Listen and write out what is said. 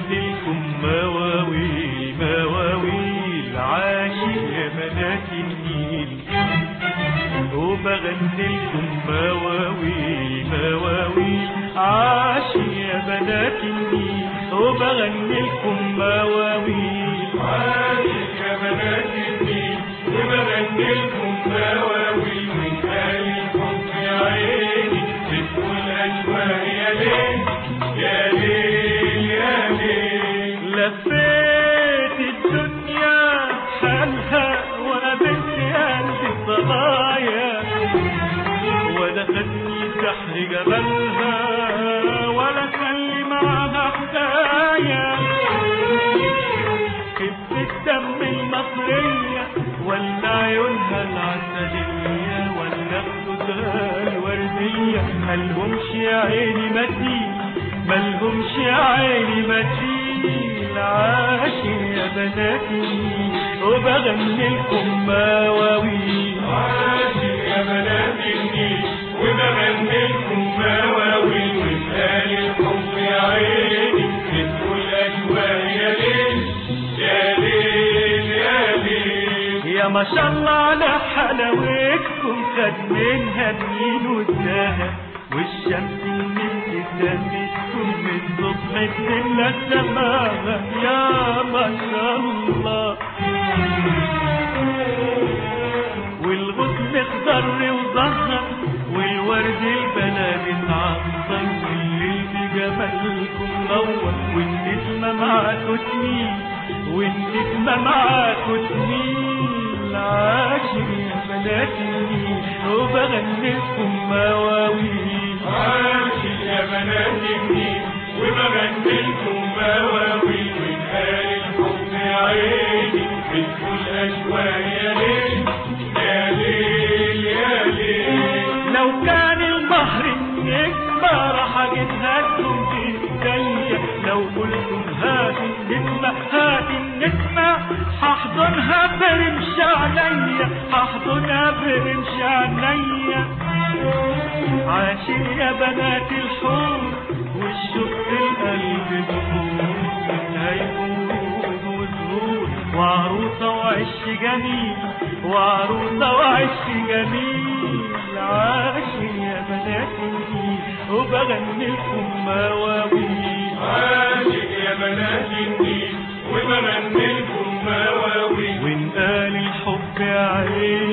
وبغني لكم مواويل مواويل عاشق يا بنات النيل وبغني لكم مواويل مواويل عاشق يا بنات النيل وبغني لكم مواويل عاشق يا بنات النيل وبغني لكم مواويل من آل الحب يا عيني بتقول أشواق يا ليل يا ليل يا ليل لفيت الدنيا حالها وقابلت قلبي صبايا ولا خدني سحر جمالها ولا خلي معاها حكاية خفة الدم المصرية ولا عيونها العسلية ولا خدودها الوردية ملهمش يا عيني مثيل ملهمش يا عيني مثيل عاشق يا بناتي وبغني لكم مواويل عاشق يا بنات النيل وبغني لكم مواويل من آل الحب يا عيني بتقول أشواق يا ليل يا ليل يا ليل يا ما شاء الله على حلاوتكم خد منها النيل والذهب والشمس من ابتسامتكم من صبح تملى السماء يا ما شاء الله والغصن اخضر وزهر والورد البلد اتعطر والليل بجمالكم نور والنسمة معاكوا تميل والنسمة معاكوا تميل عاشق يا بنات النيل وبغني لكم مواويل عاشق يا بنات النيل وبغني لكم مواويل من آل الحب يا عيني بتقول أشواق يا ليل يا ليل يا ليل لو كان البحر النجمة راح اجيبها لكم بايديا لو قلتم هات النجمة هات النجمة هحضنها برمش عينيا هحضنها برمش عينيا عاشق يا بنات الحور والشوق في القلب بخور هيفوز وزهور وعروسة وعش جميل وعروسة وعش جميل عاشق يا بنات النيل وبغني لكم مواويل عاشق يا بنات النيل وبغني لكم مواويل وإن قال الحب يا عين